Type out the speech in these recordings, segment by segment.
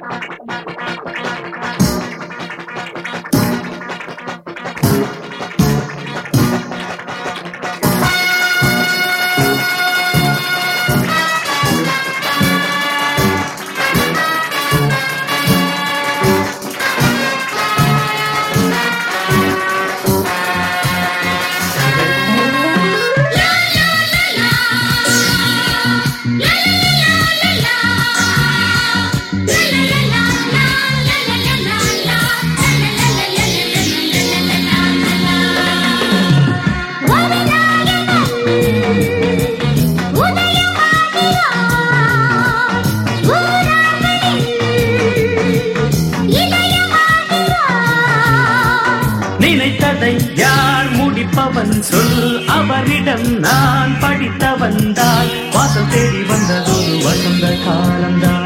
நினைத்ததை யார் முடிப்பவன் சொல் அவரிடம் நான் படித்தவன் தான் வாசல் தேடி வந்ததொரு வசந்த காலம்தான்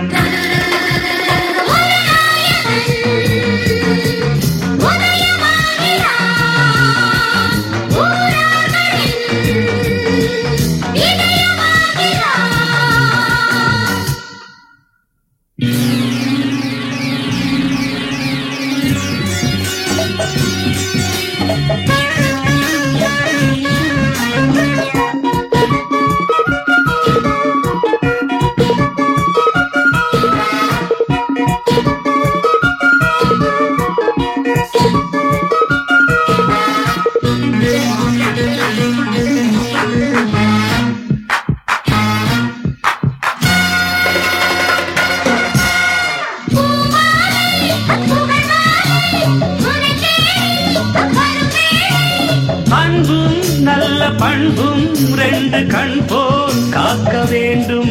அன்பும் நல்ல பண்பும் ரெண்டு கண் போல் காக்க வேண்டும்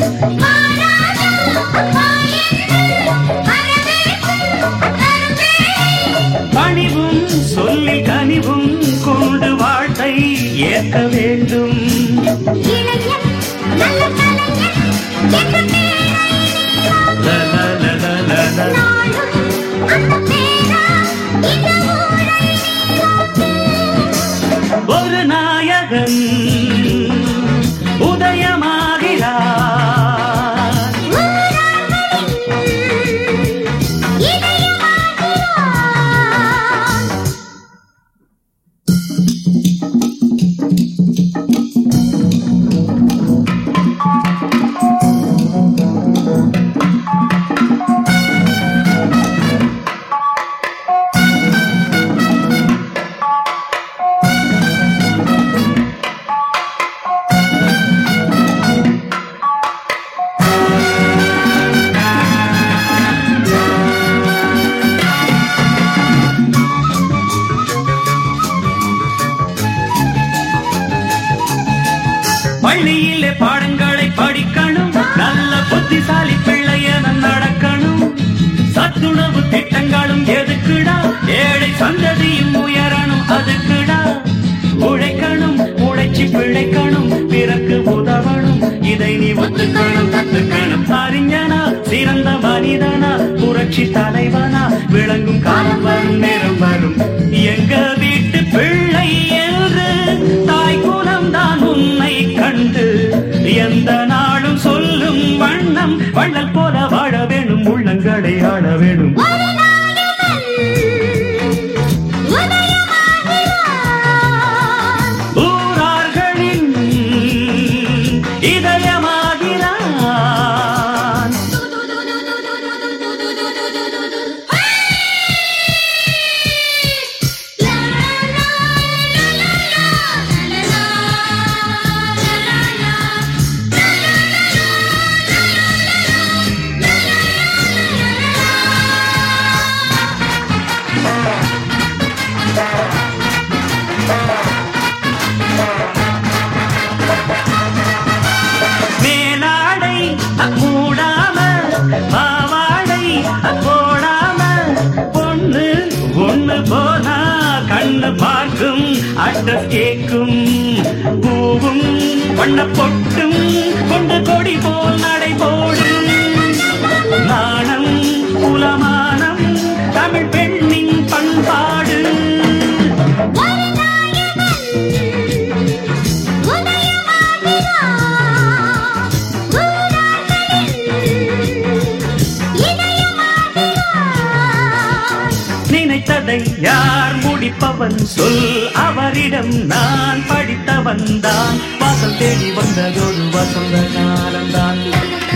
பணிவும் சொல்லி கனிவும் கொண்டு வாழ்த்தை ஏற்க வேண்டும் ல, ல, ல, ல, ல, ல. ஒரு நாயகன் உதயமாகிறார் பள்ளியிலே பாடங்களை படிக்கணும் நல்ல புத்திசாலி பிள்ளையன நடக்கணும் சத்துணவு திட்டங்களும் எதுக்குடா ஏழை சந்ததியும் உயரணும் அதுக்குடா உழைக்கணும் உழைச்சி பிழைக்கணும் பிறக்கு உதவணும் இதை நீ ஒத்துக்கணும் கத்துக்கணும் அறிஞனா சிறந்த மனிதனா புரட்சி தலைவனா விளங்கும் காலம் வரும் நேரம் வரும் எங்க வீட்டு பிள்ளை என்று தாய் குலம் தான் உன்னை கண்டு எந்த நாளும் சொல்லும் வண்ணம் வள்ளல் போல வாழ வேணும் உள்ளங்களை ஆள வேணும் ஊரார்களின் இதயமாகிறான் மேலாடை மூடாம பாவாடை போடாம பொண்ணு ஒண்ணு போனா கண்ணு பார்க்கும் அட்ரஸ் கேக்கும் பூவும் வண்ண பொட்டும் கொண்டு கொடி போல் நடை போடு நாணம் குலமானம் தமிழ் பெண்ணின் பண்பாடு இதயம் யார் முடிப்பவன் சொல் அவரிடம் நான் படித்தவன் தான் வாசல் தேடி வந்ததொரு வசந்த காலம்தான்